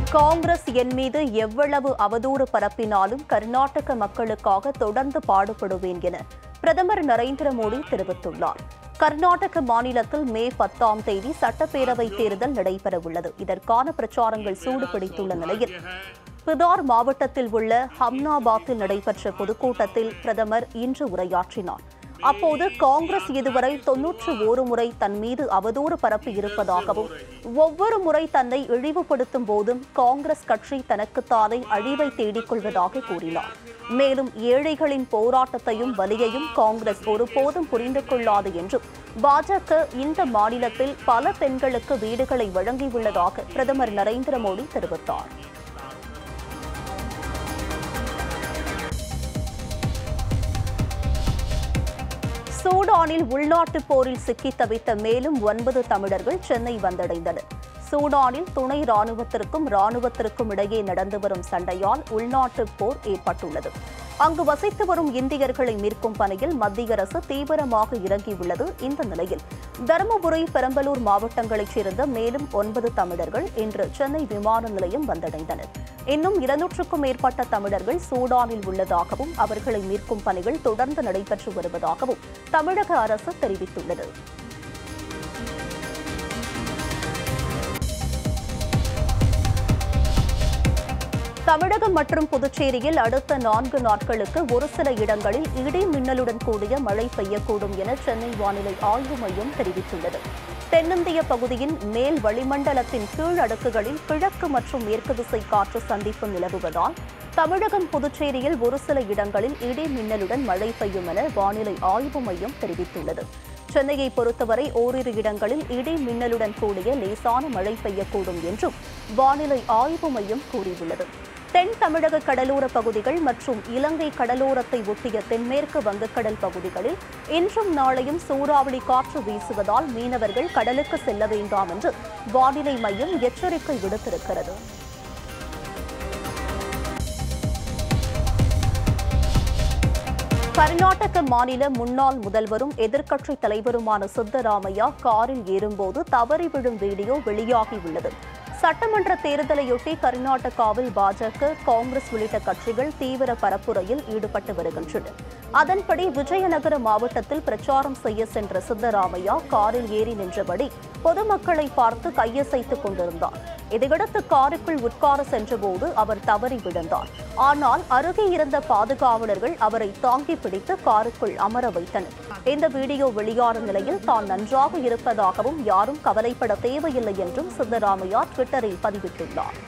காங்கிரஸ் என் மீது எவ்வளவு அவதூறு பரப்பினாலும் கர்நாடக மக்களுக்காக தொடர்ந்து பாடுபடுவேன் என பிரதமர் நரேந்திர மோடி தெரிவித்துள்ளார் கர்நாடக மாநிலத்தில் மே பத்தாம் தேதி சட்டப்பேரவை தேர்தல் நடைபெறவுள்ளது இதற்கான பிரச்சாரங்கள் சூடுபிடித்துள்ள நிலையில் பிதார் மாவட்டத்தில் உள்ள ஹம்னாபாத்தில் நடைபெற்ற பொதுக்கூட்டத்தில் பிரதமர் இன்று உரையாற்றினார் அப்போது காங்கிரஸ் இதுவரை தொன்னூற்று ஒரு முறை தன் மீது அவதூறு பரப்பி இருப்பதாகவும் ஒவ்வொரு முறை தன்னை இழிவுபடுத்தும் போதும் காங்கிரஸ் கட்சி தனக்குத்தானே அழிவை தேடிக் கொள்வதாக கூறினார் மேலும் ஏழைகளின் போராட்டத்தையும் வலியையும் காங்கிரஸ் ஒருபோதும் புரிந்து கொள்ளாது என்றும் பாஜக இந்த மாநிலத்தில் பல பெண்களுக்கு வீடுகளை வழங்கியுள்ளதாக பிரதமர் நரேந்திர மோடி தெரிவித்தார் சூடானில் உள்நாட்டுப் போரில் சிக்கித் தவித்த மேலும் ஒன்பது தமிழர்கள் சென்னை வந்தடைந்தனர் சூடானில் துணை ராணுவத்திற்கும் ராணுவத்திற்கும் இடையே நடந்து வரும் சண்டையால் உள்நாட்டுப் போர் ஏற்பட்டுள்ளது அங்கு வசித்து வரும் இந்தியர்களை மீட்கும் பணியில் மத்திய அரசு தீவிரமாக இறங்கியுள்ளது இந்த நிலையில் தருமபுரி பெரம்பலூர் மாவட்டங்களைச் சேர்ந்த மேலும் ஒன்பது தமிழர்கள் இன்று சென்னை விமான நிலையம் வந்தடைந்தனர் இன்னும் இருநூற்றுக்கும் மேற்பட்ட தமிழர்கள் சூடானில் உள்ளதாகவும் அவர்களை மீட்கும் பணிகள் தொடர்ந்து நடைபெற்று வருவதாகவும் தமிழக அரசு தெரிவித்துள்ளது தமிழகம் மற்றும் புதுச்சேரியில் அடுத்த நான்கு நாட்களுக்கு ஒரு சில இடங்களில் இடி மின்னலுடன் கூடிய மழை பெய்யக்கூடும் என சென்னை வானிலை ஆய்வு மையம் தெரிவித்துள்ளது தென்னிந்திய பகுதியின் மேல் வளிமண்டலத்தின் கீழ் அடுக்குகளில் கிழக்கு மற்றும் மேற்கு திசை காற்று சந்திப்பு நிலவுவதால் தமிழகம் புதுச்சேரியில் ஒரு சில இடங்களில் இடி மின்னலுடன் மழை பெய்யும் என வானிலை ஆய்வு மையம் தெரிவித்துள்ளது சென்னையை பொறுத்தவரை ஓரிரு இடங்களில் இடி மின்னலுடன் கூடிய லேசான மழை பெய்யக்கூடும் என்றும் வானிலை ஆய்வு மையம் கூறியுள்ளது தென் தமிழக கடலோர பகுதிகள் மற்றும் இலங்கை கடலோரத்தை ஒட்டிய தென்மேற்கு வங்கக்கடல் பகுதிகளில் இன்றும் நாளையும் சூறாவளி காற்று வீசுவதால் மீனவர்கள் கடலுக்கு செல்ல வேண்டாம் என்று வானிலை மையம் எச்சரிக்கை விடுத்திருக்கிறது கர்நாடக மாநில முன்னாள் முதல்வரும் எதிர்க்கட்சித் தலைவருமான சித்தராமையா காரில் ஏறும்போது தவறி விழும் வீடியோ வெளியாகியுள்ளது சட்டமன்ற தேர்தலையொட்டி கர்நாடகாவில் பாஜக காங்கிரஸ் உள்ளிட்ட கட்சிகள் தீவிர பரப்புரையில் ஈடுபட்டு வருகின்றன அதன்படி விஜயநகர மாவட்டத்தில் பிரச்சாரம் செய்ய சென்ற சித்தராமையா காரில் ஏறி நின்றபடி பொதுமக்களை பார்த்து கையசைத்துக் கொண்டிருந்தார் இதையடுத்து காருக்குள் உட்கார சென்றபோது அவர் தவறி விழுந்தார் ஆனால் அருகே இருந்த பாதுகாவலர்கள் அவரை தாங்கி பிடித்து காருக்குள் அமர வைத்தனர் இந்த வீடியோ வெளியான நிலையில் தான் நன்றாக இருப்பதாகவும் யாரும் கவலைப்பட தேவையில்லை என்றும் சித்தராமையா ட்விட்டரில் பதிவிட்டுள்ளார்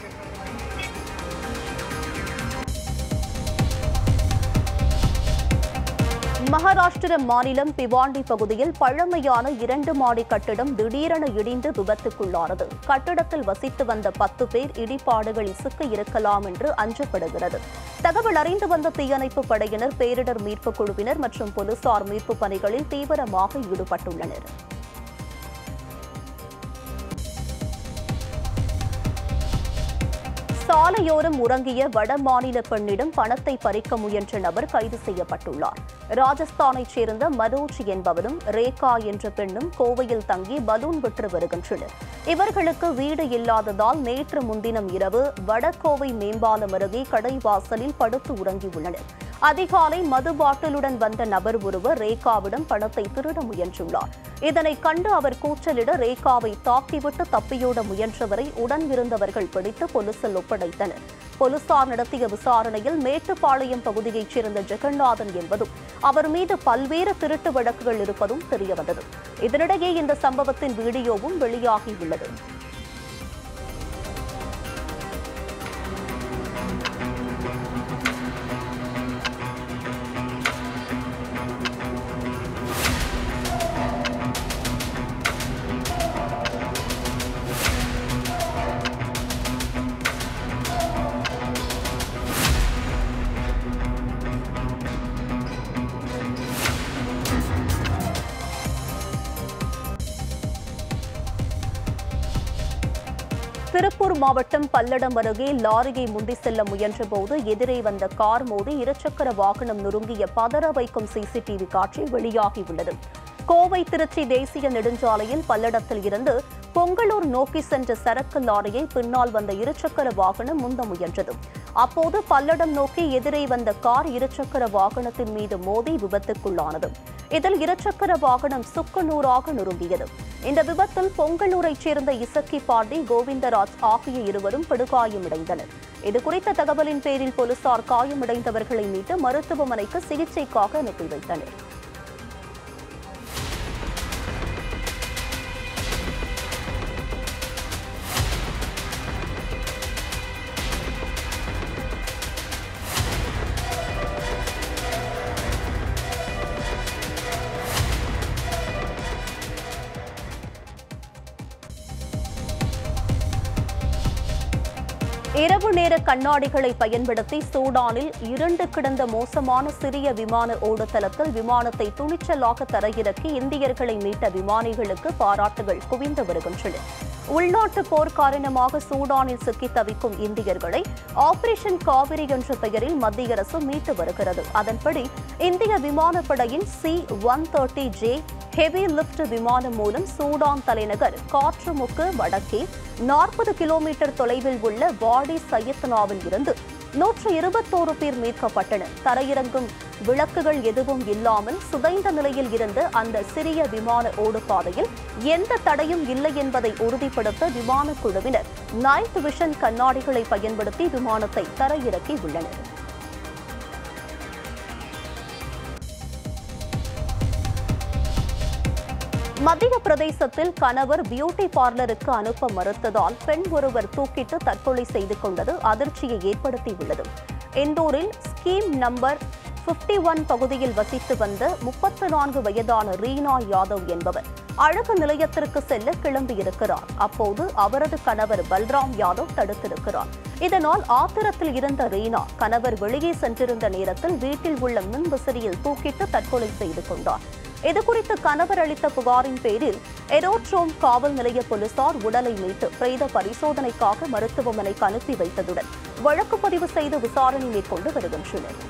மகாராஷ்டிர மாநிலம் பிவாண்டி பகுதியில் பழமையான இரண்டு மாடி கட்டிடம் திடீரென இடிந்து விபத்துக்குள்ளானது கட்டிடத்தில் வசித்து வந்த பத்து பேர் இடிபாடுகளில் சிக்க இருக்கலாம் என்று அஞ்சப்படுகிறது தகவல் அறிந்து வந்த தீயணைப்பு படையினர் பேரிடர் மீட்புக் குழுவினர் மற்றும் போலீசார் மீட்புப் பணிகளில் தீவிரமாக ஈடுபட்டுள்ளனர் சாலையோரம் உறங்கிய வட மாநில பெண்ணிடம் பணத்தை பறிக்க முயன்ற நபர் கைது செய்யப்பட்டுள்ளார் ராஜஸ்தானைச் சேர்ந்த மனோஜ் என்பவரும் ரேகா என்ற பெண்ணும் கோவையில் தங்கி பலூன் விற்று வருகின்றனர் இவர்களுக்கு வீடு இல்லாததால் நேற்று முன்தினம் இரவு வடகோவை மேம்பாலம் அருகே கடை வாசலில் படுத்து உறங்கியுள்ளனர் அதிகாலை மது பாட்டிலுடன் வந்த நபர் ஒருவர் ரேகாவிடம் பணத்தை திருட முயன்றுள்ளார் இதனை கண்டு அவர் கூச்சலிட ரேகாவை தாக்கிவிட்டு தப்பியோட முயன்றவரை உடன் இருந்தவர்கள் பிடித்து போலீசில் ஒப்படைத்தனர் போலீசார் நடத்திய விசாரணையில் மேட்டுப்பாளையம் பகுதியைச் சேர்ந்த ஜெகநாதன் என்பதும் அவர் மீது பல்வேறு திருட்டு வழக்குகள் இருப்பதும் தெரியவந்தது இதனிடையே இந்த சம்பவத்தின் வீடியோவும் வெளியாகியுள்ளது திருப்பூர் மாவட்டம் பல்லடம் அருகே லாரியை முந்தி செல்ல முயன்றபோது எதிரே வந்த கார் மோதி இருசக்கர வாகனம் நொறுங்கிய பதற வைக்கும் சிசிடிவி காட்சி வெளியாகியுள்ளது கோவை திருச்சி தேசிய நெடுஞ்சாலையில் பல்லடத்தில் இருந்து பொங்கலூர் நோக்கி சென்ற சரக்கு லாரியை பின்னால் வந்த இருசக்கர வாகனம் முந்த முயன்றது அப்போது பல்லடம் நோக்கி எதிரே வந்த கார் இருசக்கர வாகனத்தின் மீது மோதி விபத்துக்குள்ளானது இதில் இருசக்கர வாகனம் சுக்குநூறாக நொறுங்கியது இந்த விபத்தில் பொங்கலூரைச் சேர்ந்த இசக்கி பாண்டி கோவிந்தராஜ் ஆகிய இருவரும் படுகாயமடைந்தனர் இதுகுறித்த தகவலின் பேரில் போலீசார் காயமடைந்தவர்களை மீட்டு மருத்துவமனைக்கு சிகிச்சைக்காக அனுப்பி வைத்தனர் இரவு நேர கண்ணாடிகளை பயன்படுத்தி சூடானில் இருண்டு கிடந்த மோசமான சிறிய விமான ஓடுதளத்தில் விமானத்தை துணிச்சலாக தரையிறக்கி இந்தியர்களை மீட்ட விமானிகளுக்கு பாராட்டுகள் குவிந்து வருகின்றன உள்நாட்டு போர் காரணமாக சூடானில் சிக்கி தவிக்கும் இந்தியர்களை ஆபரேஷன் காவிரி என்ற பெயரில் மத்திய அரசு மீட்டு வருகிறது அதன்படி இந்திய விமானப்படையின் C one thirty J heavy lift விமானம் மூலம் சூடான் தலைநகர் காற்றுமுக்கு வடக்கே நாற்பது கிலோமீட்டர் தொலைவில் உள்ள வாடி சையத்னாவில் இருந்து நூற்று இருபத்தோரு பேர் மீட்கப்பட்டனர் தரையிறங்கும் விளக்குகள் எதுவும் இல்லாமல் சுதைந்த நிலையில் இருந்த அந்த சிறிய விமான ஓடுபாதையில் எந்த தடையும் இல்லை என்பதை உறுதிப்படுத்த விமானக் குழுவினர் நைட் விஷன் கண்ணாடிகளை பயன்படுத்தி விமானத்தை தரையிறக்கி உள்ளனர் மத்திய பிரதேசத்தில் கணவர் பியூட்டி பார்லருக்கு அனுப்ப மறுத்ததால் பெண் ஒருவர் தூக்கிட்டு தற்கொலை செய்து கொண்டது அதிர்ச்சியை ஏற்படுத்தியுள்ளது இந்தூரில் ஸ்கீம் நம்பர் 51 ஒன் பகுதியில் வசித்து வந்த முப்பத்து நான்கு வயதான ரீனா யாதவ் என்பவர் அழகு நிலையத்திற்கு செல்ல கிளம்பியிருக்கிறார் அப்போது அவரது கணவர் பல்ராம் யாதவ் தடுத்திருக்கிறார் இதனால் ஆத்திரத்தில் இருந்த ரீனா கணவர் வெளியே சென்றிருந்த நேரத்தில் வீட்டில் உள்ள மின் விசிறியில் தூக்கிட்டு தற்கொலை செய்து கொண்டார் இதுகுறித்து கணவர் அளித்த புகாரின் பேரில் எரோட்ரோம் காவல் நிலைய போலீசார் உடலை மீட்டு பிரேத பரிசோதனைக்காக மருத்துவமனைக்கு அனுப்பி வைத்ததுடன் வழக்கு பதிவு செய்து விசாரணை மேற்கொண்டு வருகின்றனர்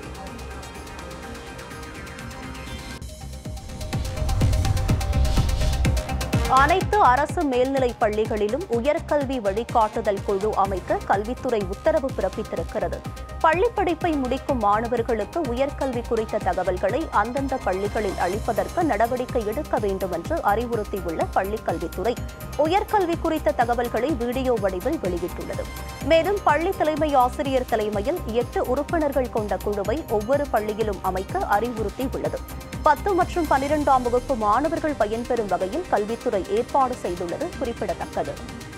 அனைத்து அரசு மேல்நிலைப் பள்ளிகளிலும் உயர்கல்வி வழிகாட்டுதல் குழு அமைக்க கல்வித்துறை உத்தரவு பிறப்பித்திருக்கிறது பள்ளிப் படிப்பை முடிக்கும் மாணவர்களுக்கு உயர்கல்வி குறித்த தகவல்களை அந்தந்த பள்ளிகளில் அளிப்பதற்கு நடவடிக்கை எடுக்க வேண்டும் என்று அறிவுறுத்தியுள்ள பள்ளிக் கல்வித்துறை உயர்கல்வி குறித்த தகவல்களை வீடியோ வடிவில் வெளியிட்டுள்ளது மேலும் பள்ளி தலைமை ஆசிரியர் தலைமையில் எட்டு உறுப்பினர்கள் கொண்ட குழுவை ஒவ்வொரு பள்ளியிலும் அமைக்க அறிவுறுத்தியுள்ளது பத்து மற்றும் பனிரெண்டாம் வகுப்பு மாணவர்கள் பயன்பெறும் வகையில் கல்வித்துறை ஏற்பாடு செய்துள்ளது குறிப்பிடத்தக்கது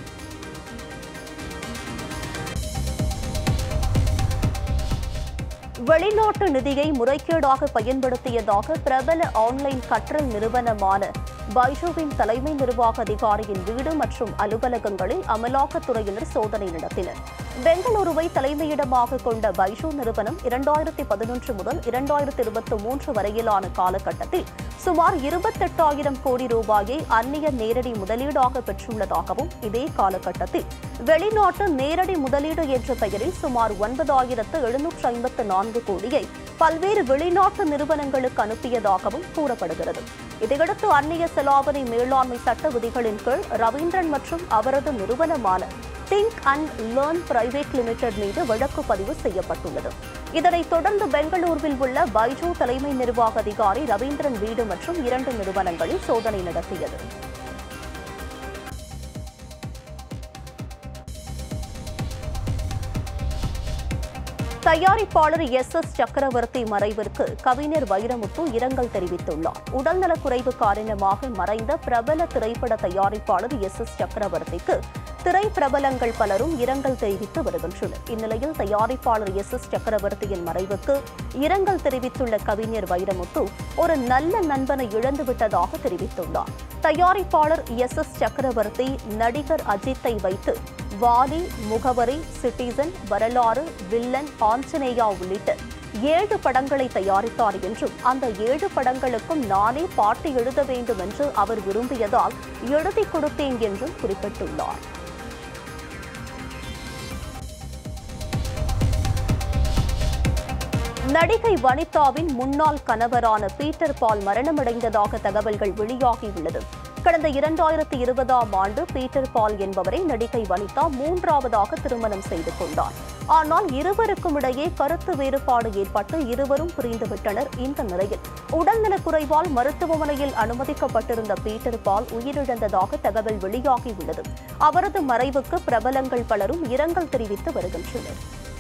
வெளிநாட்டு நிதியை முறைகேடாக பயன்படுத்தியதாக பிரபல ஆன்லைன் கற்றல் நிறுவனமான பைஜூவின் தலைமை நிர்வாக அதிகாரியின் வீடு மற்றும் அலுவலகங்களில் அமலாக்கத்துறையினர் சோதனை நடத்தினர் பெங்களூருவை தலைமையிடமாக கொண்ட பைஜூ நிறுவனம் இரண்டாயிரத்தி பதினொன்று முதல் இரண்டாயிரத்தி இருபத்தி மூன்று வரையிலான காலகட்டத்தில் சுமார் இருபத்தெட்டாயிரம் கோடி ரூபாயை அந்நிய நேரடி முதலீடாக பெற்றுள்ளதாகவும் இதே காலகட்டத்தில் வெளிநாட்டு நேரடி முதலீடு என்ற பெயரில் சுமார் ஒன்பதாயிரத்து எழுநூற்று ஐம்பத்து நான்கு கோடியை பல்வேறு வெளிநாட்டு நிறுவனங்களுக்கு அனுப்பியதாகவும் கூறப்படுகிறது இதையடுத்து அந்நிய செலாவணி மேலாண்மை சட்ட விதிகளின் கீழ் ரவீந்திரன் மற்றும் அவரது நிறுவனமான Think and Learn private limited மீது வழக்கு பதிவு செய்யப்பட்டுள்ளது இதனைத் தொடர்ந்து பெங்களூருவில் உள்ள பைஜூ தலைமை நிர்வாக அதிகாரி ரவீந்திரன் வீடு மற்றும் இரண்டு நிறுவனங்களில் சோதனை நடத்தியது தயாரிப்பாளர் எஸ் எஸ் சக்கரவர்த்தி மறைவிற்கு கவிஞர் வைரமுத்து இரங்கல் தெரிவித்துள்ளார் உடல்நலக்குறைவு காரணமாக மறைந்த பிரபல திரைப்பட தயாரிப்பாளர் எஸ் எஸ் சக்கரவர்த்திக்கு திரைப்பிரபலங்கள் பலரும் இரங்கல் தெரிவித்து வருகின்றனர் இந்நிலையில் தயாரிப்பாளர் எஸ் எஸ் சக்கரவர்த்தியின் மறைவுக்கு இரங்கல் தெரிவித்துள்ள கவிஞர் வைரமுத்து ஒரு நல்ல நண்பனை இழந்துவிட்டதாக தெரிவித்துள்ளார் தயாரிப்பாளர் எஸ் எஸ் சக்கரவர்த்தி நடிகர் அஜித்தை வைத்து வாலி முகவரி சிட்டிசன் வரலாறு வில்லன் ஆஞ்சநேயா உள்ளிட்ட ஏழு படங்களை தயாரித்தார் என்றும் அந்த ஏழு படங்களுக்கும் நானே பாட்டு எழுத வேண்டும் என்று அவர் விரும்பியதால் எழுதிக் கொடுத்தேன் என்றும் குறிப்பிட்டுள்ளார் நடிகை வனிதாவின் முன்னாள் கணவரான பீட்டர் பால் மரணமடைந்ததாக தகவல்கள் வெளியாகியுள்ளது கடந்த இரண்டாயிரத்தி இருபதாம் ஆண்டு பீட்டர் பால் என்பவரை நடிகை வனிதா மூன்றாவதாக திருமணம் செய்து கொண்டார் ஆனால் இருவருக்கும் இடையே கருத்து வேறுபாடு ஏற்பட்டு இருவரும் பிரிந்துவிட்டனர் இந்த நிலையில் உடல்நலக்குறைவால் மருத்துவமனையில் அனுமதிக்கப்பட்டிருந்த பீட்டர் பால் உயிரிழந்ததாக தகவல் வெளியாகியுள்ளது அவரது மறைவுக்கு பிரபலங்கள் பலரும் இரங்கல் தெரிவித்து வருகின்றனர்